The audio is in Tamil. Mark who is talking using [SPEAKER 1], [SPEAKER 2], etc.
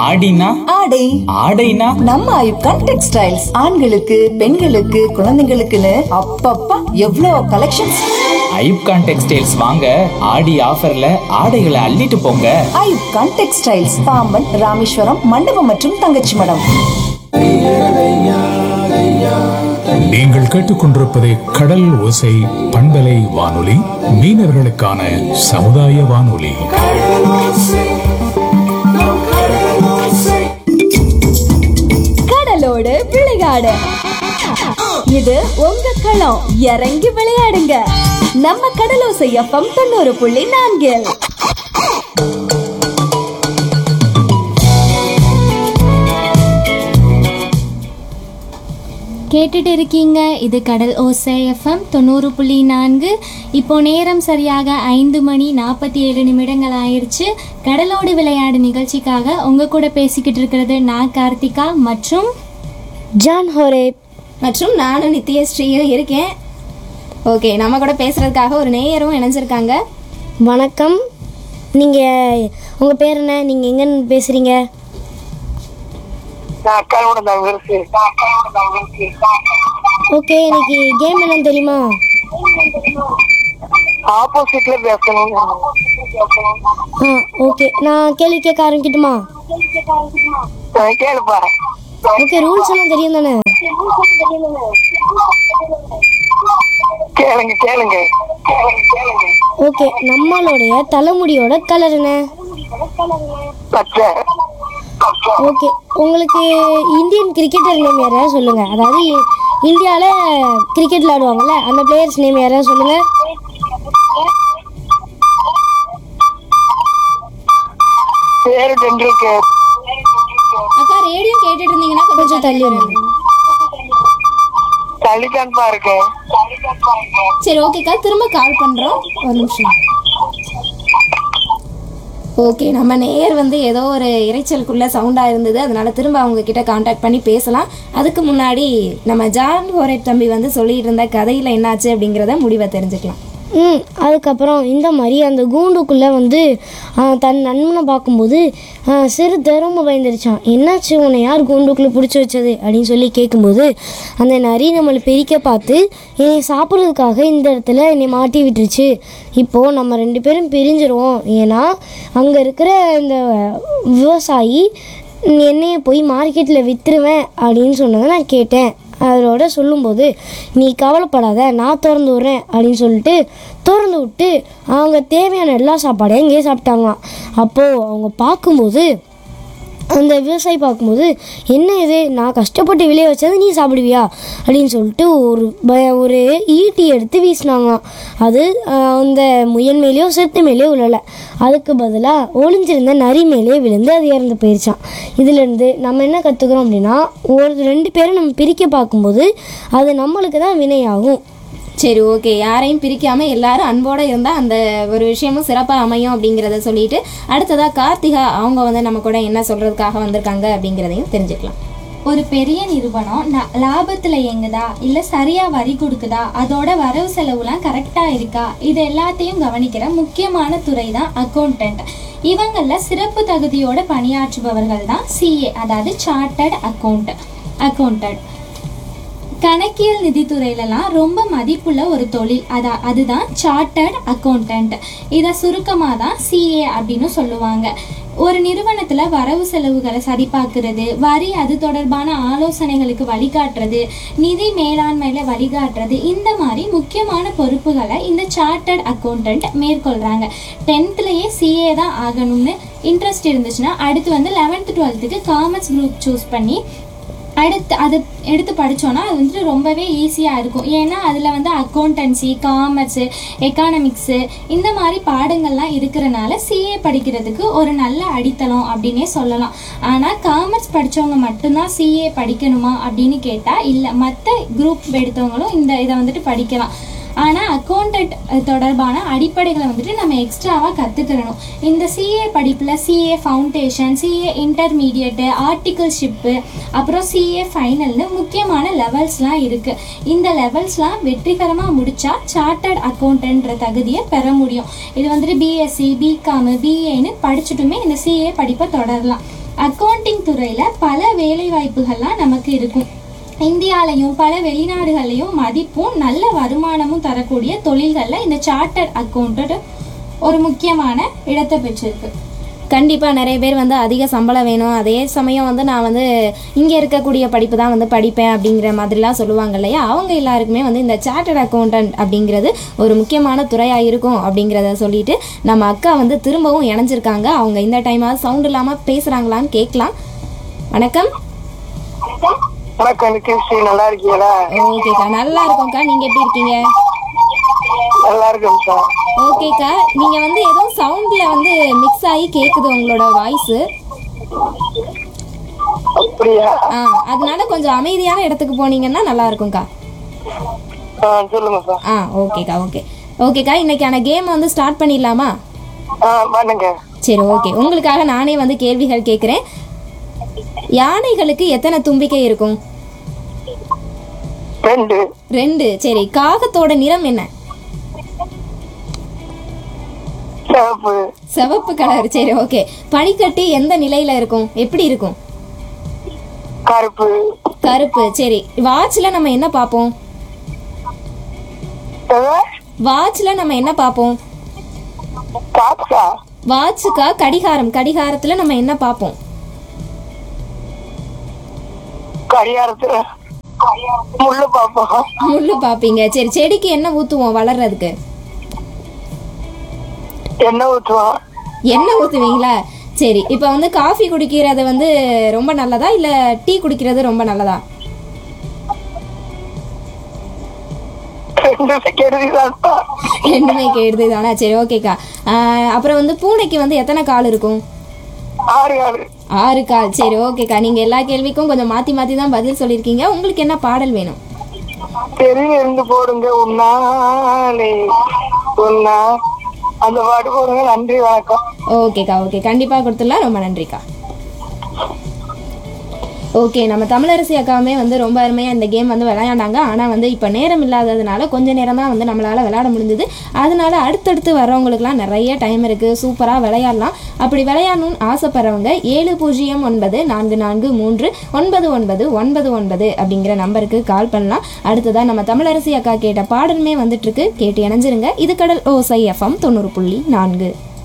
[SPEAKER 1] ஆடினா
[SPEAKER 2] ஆடை
[SPEAKER 1] ஆடைனா
[SPEAKER 2] நம்ம ஐப்கான் டெக்ஸ்டைல்ஸ் ஆண்களுக்கு பெண்களுக்கு குழந்தைங்களுக்குன்னு அப்பப்பா எவ்வளோ கலெக்ஷன்ஸ்
[SPEAKER 1] ஐப்கான் டெக்ஸ்டைல்ஸ் வாங்க ஆடி ஆஃபர்ல ஆடைகளை அள்ளிட்டு போங்க
[SPEAKER 2] ஐப்கான் டெக்ஸ்டைல்ஸ் பாம்பன் ராமேஸ்வரம் மண்டபம் மற்றும் தங்கச்சி மடம்
[SPEAKER 3] நீங்கள் கேட்டுக்கொண்டிருப்பது கடல் ஓசை பண்பலை வானொலி மீனவர்களுக்கான சமுதாய வானொலி
[SPEAKER 4] கடலோடு விளையாடு இது உங்க களம் இறங்கி விளையாடுங்க நம்ம கடலோசை எஃப்எம் தொண்ணூறு புள்ளி நான்கில்
[SPEAKER 5] கேட்டுட்டு இருக்கீங்க இது கடல் ஓசை எஃப்எம் தொண்ணூறு புள்ளி நான்கு இப்போ நேரம் சரியாக ஐந்து மணி நாற்பத்தி ஏழு நிமிடங்கள் ஆயிடுச்சு கடலோடு விளையாடு நிகழ்ச்சிக்காக உங்க கூட பேசிக்கிட்டு இருக்கிறது நான் கார்த்திகா மற்றும்
[SPEAKER 6] ஜான் ஹோரேப்
[SPEAKER 4] மற்றும் நானும் நித்யஸ்ரீயும் இருக்கேன் ஓகே நம்ம கூட பேசுறதுக்காக ஒரு நேயரும் இணைஞ்சிருக்காங்க
[SPEAKER 6] வணக்கம் நீங்கள் உங்கள் பேர் என்ன நீங்கள் எங்கேருந்து பேசுகிறீங்க ஓகே இன்னைக்கு கேம் என்னன்னு தெரியுமா
[SPEAKER 7] ஆப்போசிட்ல பேசணும்
[SPEAKER 6] ஆ ஓகே நான் கேள்வி கேட்க ஆரம்பிக்கட்டுமா
[SPEAKER 7] கேளுப்பா
[SPEAKER 6] ஓகே ரூல்ஸ் எல்லாம் தெரியும் தானே
[SPEAKER 7] கேளுங்க கேளுங்க
[SPEAKER 6] ஓகே நம்மளுடைய தலைமுடியோட கலர் என்ன
[SPEAKER 7] பச்சை
[SPEAKER 6] ஓகே உங்களுக்கு இந்தியன் கிரிக்கெட்டர் நேம் யாராவது சொல்லுங்க அதாவது இந்தியாவில் கிரிக்கெட் விளையாடுவாங்கல்ல அந்த பிளேயர்ஸ் நேம் யாராவது சொல்லுங்க
[SPEAKER 7] பேரு டெண்டுல்கர்
[SPEAKER 4] அக்கா ரேடியோ கேட்டுட்டு இருந்தீங்கன்னா
[SPEAKER 6] கொஞ்சம் தள்ளி வந்து
[SPEAKER 7] தள்ளித்தான்ப்பா இருக்கேன்
[SPEAKER 4] சரி ஓகேக்கா திரும்ப கால் பண்றோம் ஒரு நிமிஷம் ஓகே நம்ம நேயர் வந்து ஏதோ ஒரு இறைச்சலுக்குள்ள சவுண்டா இருந்தது அதனால திரும்ப அவங்க கிட்ட காண்டாக்ட் பண்ணி பேசலாம் அதுக்கு முன்னாடி நம்ம ஜான் ஹோரேப் தம்பி வந்து சொல்லிட்டு இருந்த கதையில என்னாச்சு அப்படிங்கிறத முடிவை தெரிஞ்சுக்கலாம்
[SPEAKER 6] ம் அதுக்கப்புறம் இந்த மாதிரி அந்த கூண்டுக்குள்ளே வந்து ஆ, தன் நண்பனை பார்க்கும்போது ஆ, சிறு தரும பயந்துருச்சான் என்னாச்சு உன்னை யார் கூண்டுக்குள்ளே பிடிச்சி வச்சது அப்படின்னு சொல்லி கேட்கும்போது அந்த நரி நம்மளை பிரிக்க பார்த்து என்னை சாப்பிட்றதுக்காக இந்த இடத்துல என்னை மாட்டி விட்டுருச்சு இப்போது நம்ம ரெண்டு பேரும் பிரிஞ்சிருவோம் ஏன்னா அங்கே இருக்கிற இந்த விவசாயி என்னைய போய் மார்க்கெட்டில் விற்றுருவேன் அப்படின்னு சொன்னதை நான் கேட்டேன் அதோட சொல்லும்போது நீ கவலைப்படாத நான் திறந்து விட்றேன் அப்படின்னு சொல்லிட்டு திறந்து விட்டு அவங்க தேவையான எல்லா சாப்பாடையும் இங்கேயே சாப்பிட்டாங்களாம் அப்போது அவங்க பார்க்கும்போது அந்த விவசாயி பார்க்கும்போது என்ன இது நான் கஷ்டப்பட்டு விளைய வச்சதை நீ சாப்பிடுவியா அப்படின்னு சொல்லிட்டு ஒரு பய ஒரு ஈட்டி எடுத்து வீசினாங்களாம் அது ஆஹ், அந்த முயல் மேலேயோ செத்து மேலேயோ விழலை அதுக்கு பதிலாக ஒளிஞ்சிருந்த நரி மேலேயே விழுந்து அது இறந்து போயிடுச்சான் இதுலேருந்து நம்ம என்ன கற்றுக்குறோம் அப்படின்னா ஒரு ரெண்டு பேரும் நம்ம பிரிக்க பார்க்கும்போது அது நம்மளுக்கு தான் வினையாகும்
[SPEAKER 4] சரி ஓகே யாரையும் பிரிக்காம எல்லாரும் அன்போட இருந்தா அந்த ஒரு விஷயமும் சிறப்பா அமையும் அப்படிங்கிறத சொல்லிட்டு அடுத்ததா கார்த்திகா அவங்க வந்து நம்ம கூட என்ன சொல்றதுக்காக வந்திருக்காங்க அப்படிங்கிறதையும் தெரிஞ்சுக்கலாம்
[SPEAKER 5] ஒரு பெரிய நிறுவனம் ந- லாபத்துல இயங்குதா இல்ல சரியா வரி கொடுக்குதா அதோட வரவு செலவுலாம் கரெக்டா இருக்கா இது எல்லாத்தையும் கவனிக்கிற முக்கியமான துறை தான் அக்கௌண்டன்ட் இவங்கள சிறப்பு தகுதியோட பணியாற்றுபவர்கள் தான் சிஏ அதாவது சார்ட்டர்ட் அக்கௌண்ட் அக்கௌண்டன்ட் கணக்கியல் நிதித்துறையிலலாம் ரொம்ப மதிப்புள்ள ஒரு தொழில் அதா அதுதான் சார்ட்டர்ட் அக்கௌண்டன்ட் இதை சுருக்கமாக தான் சிஏ அப்படின்னு சொல்லுவாங்க ஒரு நிறுவனத்தில் வரவு செலவுகளை சரிபார்க்கிறது வரி அது தொடர்பான ஆலோசனைகளுக்கு வழிகாட்டுறது நிதி மேலாண்மையில் வழிகாட்டுறது இந்த மாதிரி முக்கியமான பொறுப்புகளை இந்த சார்ட்டர்ட் அக்கௌண்டன்ட் மேற்கொள்கிறாங்க டென்த்லேயே சிஏ தான் ஆகணும்னு இன்ட்ரெஸ்ட் இருந்துச்சுன்னா அடுத்து வந்து லெவன்த்து டுவெல்த்துக்கு காமர்ஸ் குரூப் சூஸ் பண்ணி அடுத்து அது எடுத்து படித்தோன்னா அது வந்துட்டு ரொம்பவே ஈஸியாக இருக்கும் ஏன்னா அதில் வந்து அக்கௌண்டன்சி காமர்ஸு எக்கானமிக்ஸு இந்த மாதிரி பாடங்கள்லாம் இருக்கிறனால சிஏ படிக்கிறதுக்கு ஒரு நல்ல அடித்தளம் அப்படின்னே சொல்லலாம் ஆனால் காமர்ஸ் படித்தவங்க மட்டும்தான் சிஏ படிக்கணுமா அப்படின்னு கேட்டால் இல்லை மற்ற குரூப் எடுத்தவங்களும் இந்த இதை வந்துட்டு படிக்கலாம் ஆனால் அக்கௌண்டன்ட் தொடர்பான அடிப்படைகளை வந்துட்டு நம்ம எக்ஸ்ட்ராவாக கற்றுக்கிறணும் இந்த சிஏ படிப்பில் CA foundation CA intermediate articleship அப்புறம் சிஏ ஃபைனல்னு முக்கியமான லெவல்ஸ்லாம் இருக்குது இந்த லெவல்ஸ்லாம் வெற்றிகரமாக முடித்தா சார்ட்டர்ட் அக்கௌண்டன்ற தகுதியை பெற முடியும் இது வந்துட்டு பிஎஸ்சி பிகாமு பிஏன்னு படிச்சுட்டுமே இந்த சிஏ படிப்பை தொடரலாம் அக்கௌண்டிங் துறையில் பல வேலை வாய்ப்புகள்லாம் நமக்கு இருக்கும் இந்தியாலையும் பல வெளிநாடுகள்லையும் மதிப்பும் நல்ல வருமானமும் தரக்கூடிய தொழில்களில் இந்த சார்ட்டர்ட் அக்கௌண்டட் ஒரு முக்கியமான இடத்தை பெற்றிருக்கு
[SPEAKER 4] கண்டிப்பாக நிறைய பேர் வந்து அதிக சம்பளம் வேணும் அதே சமயம் வந்து நான் வந்து இங்கே இருக்கக்கூடிய படிப்பு தான் வந்து படிப்பேன் அப்படிங்கிற மாதிரிலாம் சொல்லுவாங்க இல்லையா அவங்க எல்லாருக்குமே வந்து இந்த சார்ட்டர்ட் அக்கௌண்டன்ட் அப்படிங்கிறது ஒரு முக்கியமான துறையாக இருக்கும் அப்படிங்கிறத சொல்லிட்டு நம்ம அக்கா வந்து திரும்பவும் இணைஞ்சிருக்காங்க அவங்க இந்த டைமாவது சவுண்ட் இல்லாமல் பேசுகிறாங்களான்னு கேட்கலாம் வணக்கம்
[SPEAKER 7] வணக்கம் நிக்கிஸ்ரீ நல்லா இருக்கீங்களா
[SPEAKER 4] ஓகேக்கா நல்லா இருக்கோம்க்கா நீங்கள் எப்படி இருக்கீங்க
[SPEAKER 7] நல்லா இருக்கேன் சார்
[SPEAKER 4] ஓகேக்கா நீங்கள் வந்து ஏதோ சவுண்டில் வந்து மிக்ஸ் ஆகி கேட்குது உங்களோட வாய்ஸு
[SPEAKER 7] அப்படியா
[SPEAKER 4] ஆ அதனால கொஞ்சம் அமைதியான இடத்துக்கு போனீங்கன்னா நல்லா இருக்கும்க்கா
[SPEAKER 7] ஆ சொல்லுங்க சார்
[SPEAKER 4] ஆ ஓகேக்கா ஓகே ஓகேக்கா இன்னைக்கான கேம் வந்து ஸ்டார்ட் பண்ணிடலாமா
[SPEAKER 7] ஆ பண்ணுங்க
[SPEAKER 4] சரி ஓகே உங்களுக்காக நானே வந்து கேள்விகள் கேட்குறேன் யானைகளுக்கு எத்தனை தும்பிக்கை இருக்கும்
[SPEAKER 7] ரெண்டு
[SPEAKER 4] ரெண்டு சரி காகத்தோட நிறம் என்ன
[SPEAKER 7] சிவப்பு
[SPEAKER 4] சிவப்பு கலர் சரி ஓகே பனிக்கட்டி எந்த நிலையில இருக்கும் எப்படி இருக்கும்
[SPEAKER 7] கருப்பு
[SPEAKER 4] கருப்பு சரி வாட்ச்ல நம்ம என்ன பார்ப்போம் வாட்ச்ல நம்ம என்ன பார்ப்போம்
[SPEAKER 7] காக்கா
[SPEAKER 4] வாட்சுக்கா கடிகாரம் கடிகாரத்துல நம்ம என்ன பார்ப்போம்
[SPEAKER 7] கடிகாரத்துல முள்ளு பாப்போம்
[SPEAKER 4] முள்ளு பார்ப்பீங்க சரி செடிக்கு என்ன ஊத்துவோம் வளர்றதுக்கு
[SPEAKER 7] என்ன ஊற்றுவோம்
[SPEAKER 4] எண்ணெய் ஊற்றுவீங்களா சரி இப்போ வந்து காஃபி குடிக்கிறது வந்து ரொம்ப நல்லதா இல்லை டீ குடிக்கிறது ரொம்ப நல்லதா
[SPEAKER 7] ரெண்டு செக்யூரிட்டி தான்
[SPEAKER 4] ரெண்டுமே கேடுது தானே சரி ஓகேக்கா ஆஹ், அப்புறம் வந்து பூனைக்கு வந்து எத்தனை கால் இருக்கும்
[SPEAKER 7] ஆறு ஆறு
[SPEAKER 4] ஆறு கால் சரி ஓகேக்கா நீங்கள் எல்லா கேள்விக்கும் கொஞ்சம் மாற்றி மாற்றி தான் பதில் சொல்லியிருக்கீங்க உங்களுக்கு என்ன பாடல் வேணும்
[SPEAKER 7] தெரிய இருந்து போடுங்க உன்னாலே உன்னா அந்த பாட்டு போடுங்க நன்றி வணக்கம்
[SPEAKER 4] ஓகேக்கா ஓகே கண்டிப்பாக கொடுத்துடலாம் ரொம்ப நன்றிக்கா ஓகே நம்ம தமிழரசி அக்காவுமே வந்து ரொம்ப அருமையாக இந்த கேம் வந்து விளையாண்டாங்க ஆனால் வந்து இப்போ நேரம் இல்லாததுனால கொஞ்ச நேரம் தான் வந்து நம்மளால் விளையாட முடிஞ்சது அதனால அடுத்தடுத்து வர்றவங்களுக்குலாம் நிறைய டைம் இருக்குது சூப்பராக விளையாடலாம் அப்படி விளையாடணும்னு ஆசைப்படுறவங்க ஏழு பூஜ்ஜியம் ஒன்பது நான்கு நான்கு மூன்று ஒன்பது ஒன்பது ஒன்பது ஒன்பது அப்படிங்கிற நம்பருக்கு கால் பண்ணலாம் அடுத்ததாக நம்ம தமிழரசி அக்கா கேட்ட பாடலுமே வந்துட்டுருக்கு கேட்டு இணைஞ்சிருங்க இது கடல் ஓசை எஃப்எம் தொண்ணூறு புள்ளி நான்கு